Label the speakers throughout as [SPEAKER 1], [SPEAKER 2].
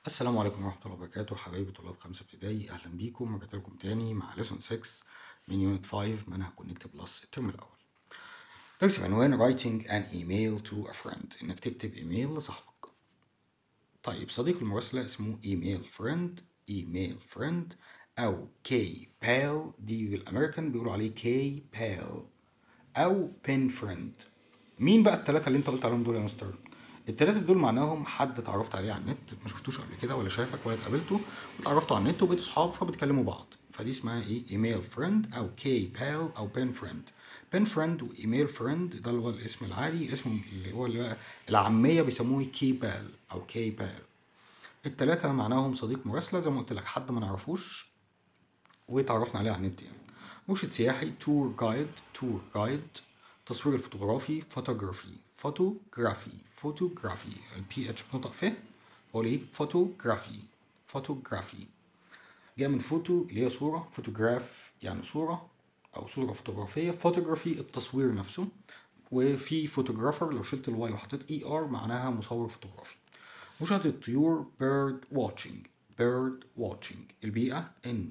[SPEAKER 1] السلام عليكم ورحمة الله وبركاته حبايبي طلاب خمسة ابتدائي أهلا بيكم رجعت لكم تاني مع ليسون 6 من يونت 5 منهج كونكت بلس الترم الأول درس بعنوان writing an email to a friend إنك تكتب إيميل لصاحبك طيب صديق المراسلة اسمه ايميل فريند ايميل فريند أو كي بال دي بالأمريكان بيقولوا عليه كي بال أو بين فريند مين بقى التلاتة اللي انت قلت عليهم دول يا مستر؟ التلاتة دول معناهم حد اتعرفت عليه على النت ما شفتوش قبل كده ولا شافك ولا اتقابلته واتعرفتوا على النت وبقيتوا صحاب فبتكلموا بعض فدي اسمها ايه ايميل فريند او كي بال او بين فريند بين فريند وايميل فريند ده اللي هو الاسم العادي اسمه اللي هو اللي بقى العامية بيسموه كي بال او كي بال التلاتة معناهم صديق مراسلة زي ما قلت لك حد ما نعرفوش واتعرفنا عليه على النت يعني مرشد سياحي تور جايد تور جايد تصوير الفوتوغرافي فوتوغرافي فوتوغرافي فوتوغرافي البي اتش بنطق ف بقول ايه فوتوغرافي فوتوغرافي جاي من فوتو اللي هي صورة فوتوغراف يعني صورة أو صورة فوتوغرافية فوتوغرافي التصوير نفسه وفي فوتوغرافر لو شلت الواي وحطيت اي ار معناها مصور فوتوغرافي مشاهدة الطيور bird watching bird watching البيئة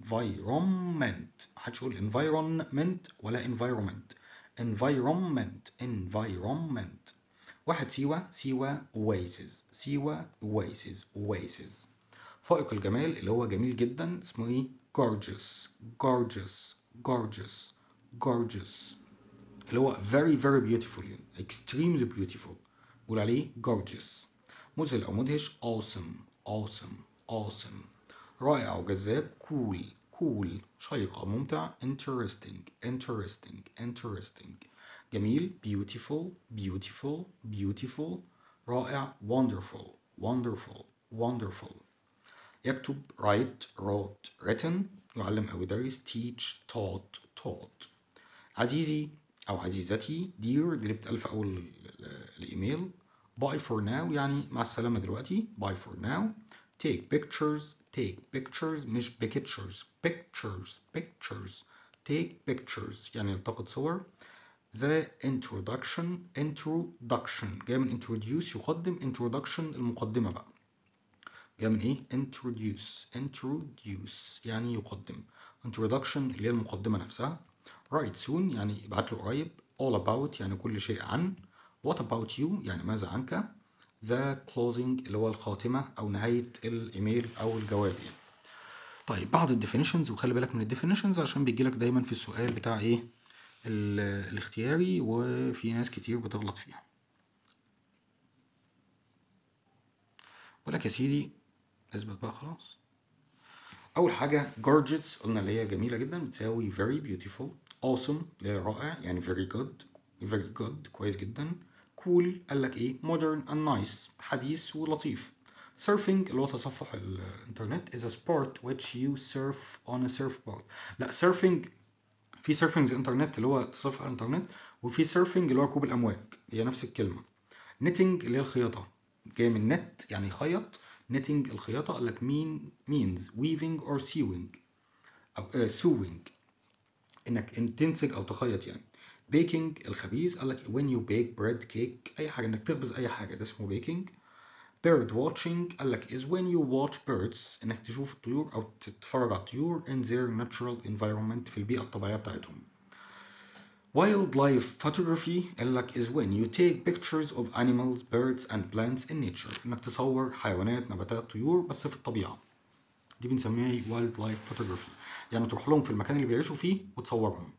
[SPEAKER 1] environment محدش يقول environment ولا environment environment environment واحد سيوة سيوة oasis سيوة oasis oasis فائق الجمال اللي هو جميل جدا اسمه ايه gorgeous gorgeous gorgeous gorgeous اللي هو very very beautiful يعني extremely beautiful بقول عليه gorgeous مذهل أو مدهش awesome awesome awesome رائع وجذاب cool cool شيق أو ممتع interesting interesting interesting جميل beautiful beautiful beautiful رائع wonderful wonderful wonderful يكتب write wrote written يعلم أو يدرس teach taught taught عزيزي أو عزيزتي dear دي اللي بتألف أول ال- ال- الإيميل bye for now يعني مع السلامة دلوقتي bye for now take pictures take pictures مش pictures pictures pictures take pictures يعني التقط صور the introduction introduction جاي من introduce يقدم introduction المقدمة بقى جاي من ايه introduce introduce يعني يقدم introduction اللي هي المقدمة نفسها write soon يعني ابعت له قريب all about يعني كل شيء عن what about you يعني ماذا عنك the closing اللي هو الخاتمة أو نهاية الإيميل أو الجواب يعني طيب بعض الديفينيشنز وخلي بالك من الديفينيشنز عشان بيجيلك دايما في السؤال بتاع ايه ال- الاختياري وفي ناس كتير بتغلط فيها بقولك يا سيدي اثبت بقى خلاص اول حاجه gorgeous قلنا اللي هي جميله جدا بتساوي very beautiful awesome اللي هي رائع يعني very good very good كويس جدا cool قال لك ايه modern and nice حديث ولطيف surfing اللي هو تصفح الانترنت is a sport which you surf on a surfboard لا surfing في surfing الانترنت اللي هو تصفح الانترنت وفي surfing اللي هو ركوب الامواج هي نفس الكلمه knitting اللي هي الخياطه جاي من نت يعني خيط knitting الخياطه قال لك mean means weaving or sewing او آه sewing انك إن تنسج او تخيط يعني بيكنج الخبيز قال لك when you bake bread cake اي حاجه انك تخبز اي حاجه ده اسمه بيكنج bird watching قال لك is when you watch birds انك تشوف الطيور او تتفرج على الطيور in their natural environment في البيئه الطبيعيه بتاعتهم Wildlife photography قال لك is when you take pictures of animals, birds and plants in nature انك تصور حيوانات نباتات طيور بس في الطبيعه دي بنسميها ايه wildlife photography يعني تروح لهم في المكان اللي بيعيشوا فيه وتصورهم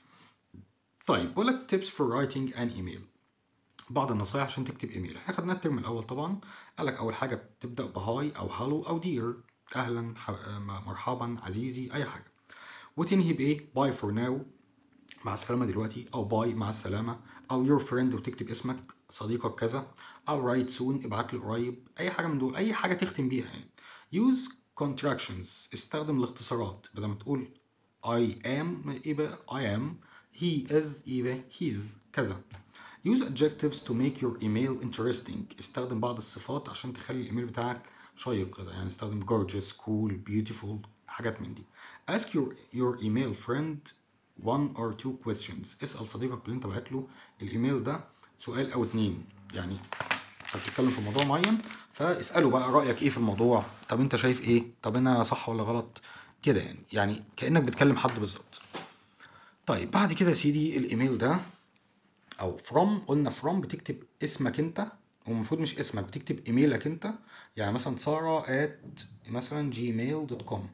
[SPEAKER 1] طيب بقول لك tips for writing an email بعض النصائح عشان تكتب ايميل احنا خدناها الترم الاول طبعا قال لك اول حاجه بتبدا بهاي او هالو او دير اهلا ح- مرحبا عزيزي اي حاجه وتنهي بايه باي فور ناو مع السلامه دلوقتي او باي مع السلامه او يور فريند وتكتب اسمك صديقك كذا او رايت سون ابعت له قريب اي حاجه من دول اي حاجه تختم بيها يعني يوز contractions استخدم الاختصارات بدل ما تقول I am يبقى I am he is يبقى he's كذا use adjectives to make your email interesting استخدم بعض الصفات عشان تخلي الايميل بتاعك شيق كده يعني استخدم gorgeous cool beautiful حاجات من دي ask your your email friend one or two questions اسأل صديقك اللي انت بعت له الايميل ده سؤال او اتنين يعني هتتكلم في موضوع معين فاساله بقى رايك ايه في الموضوع طب انت شايف ايه طب انا صح ولا غلط كده يعني يعني كانك بتكلم حد بالظبط طيب بعد كده يا سيدي الايميل ده او from قلنا from بتكتب اسمك انت هو المفروض مش اسمك بتكتب ايميلك انت يعني مثلا ساره at مثلا جيميل دوت كوم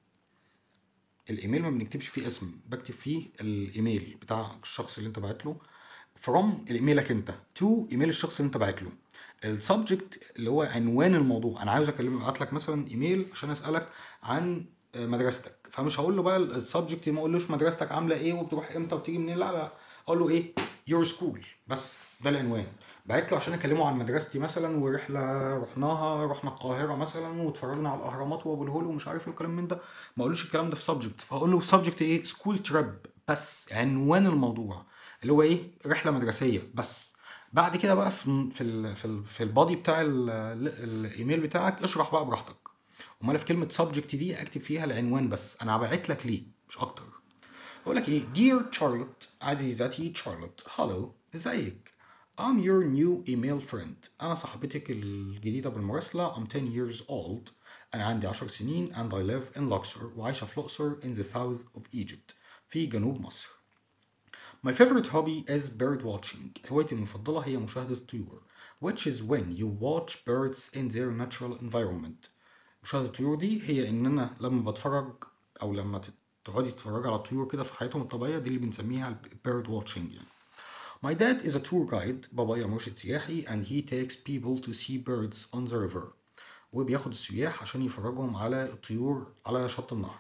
[SPEAKER 1] الايميل ما بنكتبش فيه اسم بكتب فيه الايميل بتاع الشخص اللي انت بعت له from ايميلك انت to ايميل الشخص اللي انت بعت له السبجكت اللي هو عنوان الموضوع انا عاوز اكلمك ابعت لك مثلا ايميل عشان اسالك عن مدرستك فمش هقول له بقى السبجكت ما اقولوش مدرستك عامله ايه وبتروح امتى وبتيجي منين لا لا اقول له ايه يور سكول بس ده العنوان بعت له عشان اكلمه عن مدرستي مثلا ورحله رحناها رحنا القاهره مثلا واتفرجنا على الاهرامات وابو الهول ومش عارف ايه والكلام من ده ما اقولوش الكلام ده في سبجكت فاقول له سبجكت ايه سكول تريب بس عنوان الموضوع اللي هو ايه رحله مدرسيه بس بعد كده بقى في في ال في, ال في البادي بتاع ال الايميل بتاعك اشرح بقى براحتك امال في كلمه سبجكت دي اكتب فيها العنوان بس انا باعت لك ليه مش اكتر اقول لك ايه dear Charlotte عزيزتي Charlotte hello ازيك I'm your new email friend انا صاحبتك الجديده بالمراسله I'm 10 years old انا عندي 10 سنين and I live in Luxor وعايشه في الاقصر in the south of Egypt في جنوب مصر My favorite hobby is bird watching. هوايتي المفضلة هي مشاهدة الطيور. Which is when you watch birds in their natural environment. مشاهدة الطيور دي هي إن أنا لما بتفرج أو لما تقعدي تتفرجي على الطيور كده في حياتهم الطبيعية دي اللي بنسميها bird watching يعني. My dad is a tour guide. بابايا مرشد سياحي and he takes people to see birds on the river. وبياخد السياح عشان يفرجهم على الطيور على شط النهر.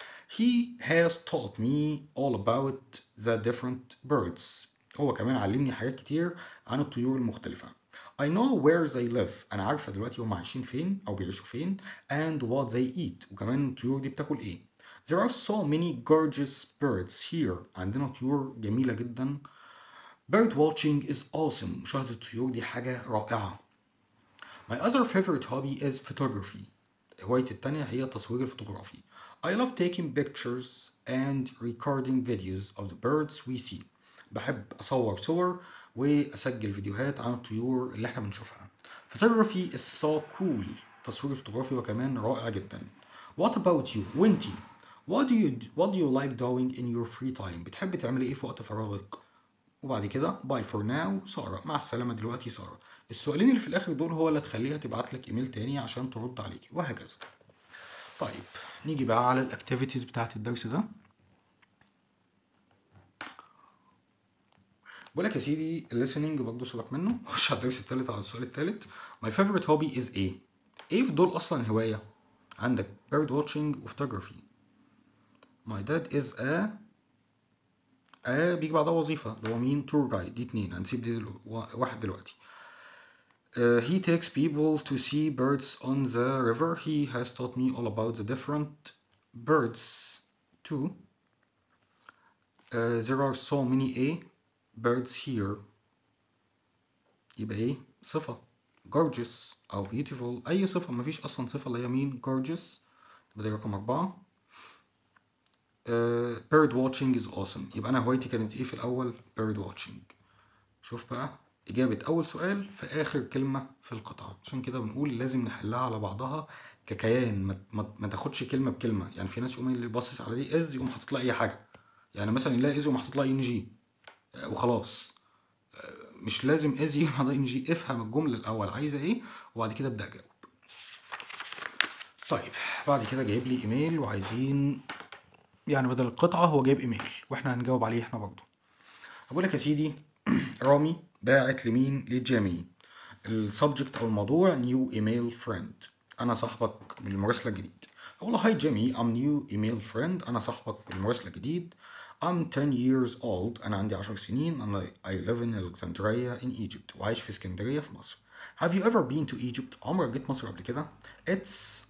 [SPEAKER 1] He has taught me all about the different birds. هو كمان علمني حاجات كتير عن الطيور المختلفة. I know where they live. أنا عارفة دلوقتي هم عايشين فين أو بيعيشوا فين and what they eat. وكمان الطيور دي بتاكل إيه. There are so many gorgeous birds here. عندنا طيور جميلة جدا. Bird watching is awesome. مشاهدة الطيور دي حاجة رائعة. My other favorite hobby is photography. هوايتي التانية هي التصوير الفوتوغرافي. I love taking pictures and recording videos of the birds we see. بحب أصور صور وأسجل فيديوهات عن الطيور اللي احنا بنشوفها. Photography is so cool. التصوير الفوتوغرافي هو كمان رائع جدا. What about you? وانتي What do you What do you like doing in your free time? بتحبي تعملي ايه في وقت فراغك؟ وبعد كده باي فور ناو سارة مع السلامة دلوقتي سارة. السؤالين اللي في الآخر دول هو اللي تخليها تبعت لك إيميل تاني عشان ترد عليكي وهكذا. طيب نيجي بقى على الاكتيفيتيز بتاعت الدرس ده بقول لك يا سيدي listening برضه سيبك منه خش على الدرس التالت على السؤال التالت my favorite hobby is ايه ايه في دول اصلا هوايه عندك bird watching و photography my dad is a a بيجي بعدها وظيفه اللي هو مين tour guide دي اتنين هنسيب دي دلو... واحد دلوقتي Uh, he takes people to see birds on the river. He has taught me all about the different birds too. Uh, there are so many a birds here. يبقى ايه؟ صفة gorgeous أو beautiful أي صفة مفيش أصلا صفة اللي هي مين gorgeous يبقى ده رقم أربعة. Uh, bird watching is awesome يبقى أنا هوايتي كانت ايه في الأول؟ bird watching. شوف بقى إجابة أول سؤال في آخر كلمة في القطعة عشان كده بنقول لازم نحلها على بعضها ككيان ما, ما, ما تاخدش كلمة بكلمة يعني في ناس يقوم اللي باصص على دي إز يقوم حاطط لها أي حاجة يعني مثلا يلاقي إز يقوم حاطط لها إن جي وخلاص مش لازم إز يجي بعدها إن جي افهم الجملة الأول عايزة إيه وبعد كده ابدأ جاوب طيب بعد كده جايب لي إيميل وعايزين يعني بدل القطعة هو جايب إيميل وإحنا هنجاوب عليه إحنا برضه هقول لك يا سيدي رامي باعت لمين لجيمي السبجكت او الموضوع نيو ايميل فريند انا صاحبك بالمراسله الجديد اقول له هاي جيمي ام نيو ايميل فريند انا صاحبك بالمراسله الجديد I'm 10 years old أنا عندي 10 سنين أنا I live in Alexandria in Egypt وعايش في اسكندرية في مصر Have you ever been to Egypt؟ عمرك جيت مصر قبل كده؟ It's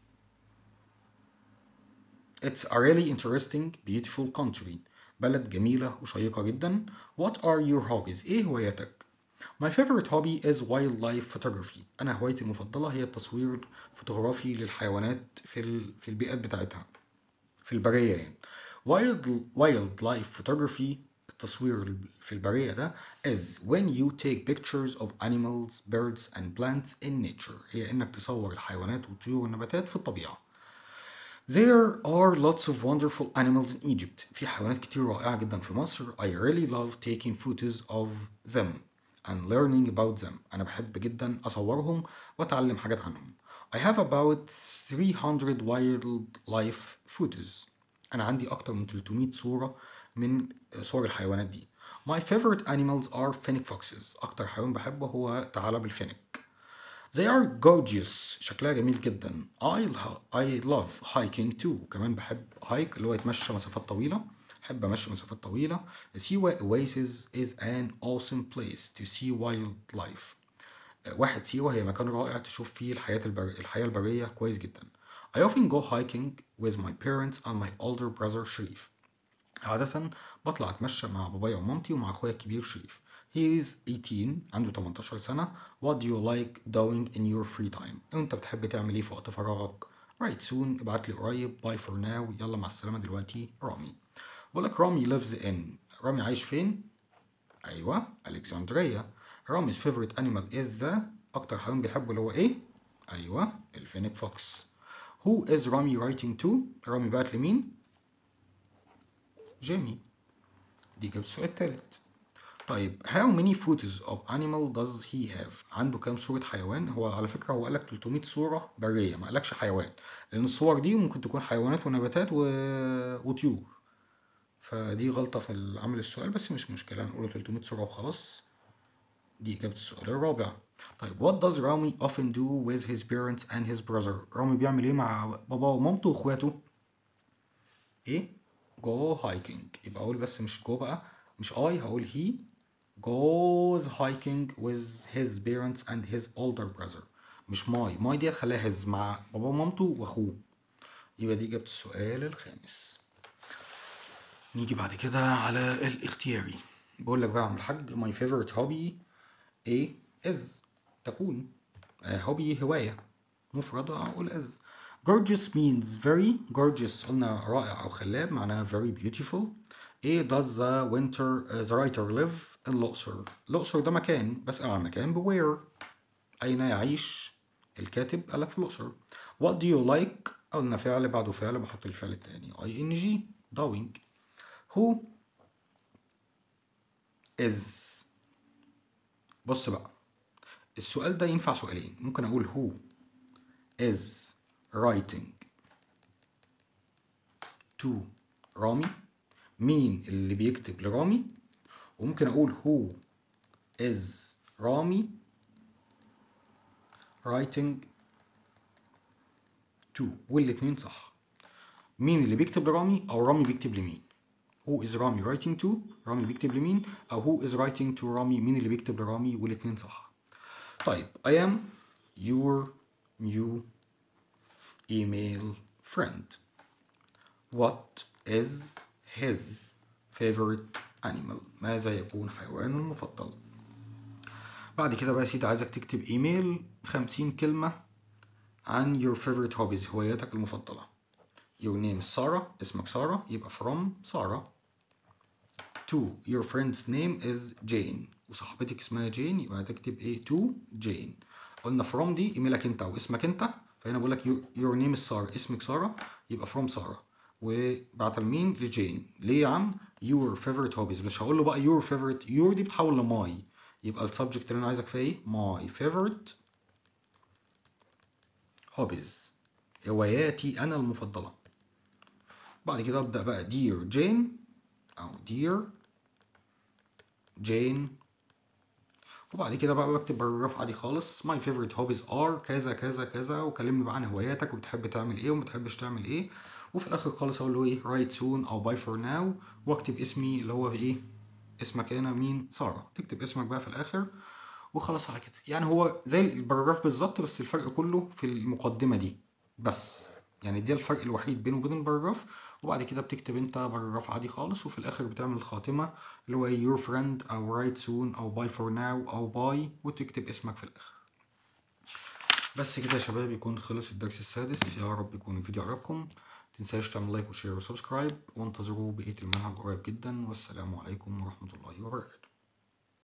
[SPEAKER 1] It's a really interesting beautiful country بلد جميلة وشيقة جدا What are your hobbies؟ إيه هواياتك؟ My favorite hobby is wildlife photography. أنا هوايتي المفضلة هي التصوير الفوتوغرافي للحيوانات في ال... في البيئات بتاعتها في البرية يعني. Wild wildlife photography التصوير في البرية ده is when you take pictures of animals, birds and plants in nature هي إنك تصور الحيوانات والطيور والنباتات في الطبيعة There are lots of wonderful animals in Egypt. في حيوانات كتير رائعة جدا في مصر. I really love taking photos of them and learning about them. أنا بحب جدا أصورهم وأتعلم حاجات عنهم. I have about 300 wildlife photos. أنا عندي أكتر من 300 صورة من صور الحيوانات دي. My favorite animals are fennec foxes. أكتر حيوان بحبه هو ثعلب الفينيك. They are gorgeous شكلها جميل جدا I, I love hiking too كمان بحب hike اللي هو يتمشى مسافات طويلة بحب أمشي مسافات طويلة Siwa Oasis is an awesome place to see wildlife واحد سيوة هي مكان رائع تشوف فيه الحياة البر... الحياة البرية كويس جدا I often go hiking with my parents and my older brother شريف عادة بطلع أتمشى مع بابايا ومامتي ومع أخويا الكبير شريف He is 18 عنده 18 سنة What do you like doing in your free time أنت بتحب تعمل إيه في وقت فراغك Right soon ابعت لي قريب Bye for now يلا مع السلامة دلوقتي رامي بقول لك رامي lives in رامي عايش فين أيوة ألكسندرية رامي's favorite animal is the أكتر حيوان بيحبه اللي هو إيه أيوة الفينيك فوكس Who is رامي writing to رامي بعت لمين جيمي دي إجابة السؤال التالت طيب how many photos of animal does he have عنده كام صورة حيوان هو على فكرة هو قالك 300 صورة برية ما قالكش حيوان لأن الصور دي ممكن تكون حيوانات ونباتات و... وطيور فدي غلطة في عمل السؤال بس مش مشكلة نقول 300 صورة وخلاص دي إجابة السؤال الرابع طيب what does رامي often do with his parents and his brother رامي بيعمل ايه مع بابا ومامته واخواته ايه go hiking يبقى اقول بس مش go بقى مش I هقول he goes hiking with his parents and his older brother مش ماي ماي دي خليها his مع بابا ومامته واخوه يبقى دي إجابة السؤال الخامس نيجي بعد كده على الاختياري بقول لك بقى يا عم الحاج my favorite hobby ايه is تكون هوبي هواية مفردة أقول is gorgeous means very gorgeous قلنا رائع أو خلاب معناها very beautiful ايه does the winter uh, the writer live الأقصر الأقصر ده مكان بسأل عن مكان بوير أين يعيش الكاتب قالك في الأقصر what do you like قلنا فعل بعده فعل بحط الفعل التاني ing doing who is بص بقى السؤال ده ينفع سؤالين ممكن أقول who is writing to رامي مين اللي بيكتب لرامي وممكن أقول who is رامي writing to والاتنين صح مين اللي بيكتب لرامي أو رامي بيكتب لمين who is رامي writing to رامي بيكتب لمين أو who is writing to رامي مين اللي بيكتب لرامي والاتنين صح طيب I am your new email friend what is his favorite animal ماذا يكون حيوانه المفضل بعد كده بقى يا سيدي عايزك تكتب ايميل خمسين كلمة عن your favorite hobbies هواياتك المفضلة your name is سارة اسمك سارة يبقى from سارة to your friend's name is Jane وصاحبتك اسمها جين يبقى هتكتب ايه to Jane قلنا from دي ايميلك انت واسمك انت فهنا بقول لك your name is سارة اسمك سارة يبقى from سارة وبعت لمين لجين ليه يا عم your favorite hobbies مش هقول له بقى your favorite your دي بتحول لماي يبقى السبجكت اللي انا عايزك فيها ايه my favorite hobbies هواياتي انا المفضله بعد كده ابدا بقى dear جين او dear جين وبعد كده بقى بكتب باراجراف عادي خالص my favorite hobbies are كذا كذا كذا وكلمني بقى عن هواياتك وبتحب تعمل ايه وما بتحبش تعمل ايه وفي الاخر خالص اقول له ايه write soon او bye for now واكتب اسمي اللي هو ايه اسمك هنا مين ساره تكتب اسمك بقى في الاخر وخلاص على كده يعني هو زي الباراجراف بالظبط بس الفرق كله في المقدمه دي بس يعني ده الفرق الوحيد بينه وبين الباراجراف وبعد كده بتكتب انت باراجراف عادي خالص وفي الاخر بتعمل الخاتمه اللي هو ايه your friend او write soon او bye for now او bye وتكتب اسمك في الاخر بس كده يا شباب يكون خلص الدرس السادس يا رب يكون الفيديو عجبكم متنساش تعمل لايك وشير وسبسكرايب وانتظروا بقية المنهج قريب جدا والسلام عليكم ورحمة الله وبركاته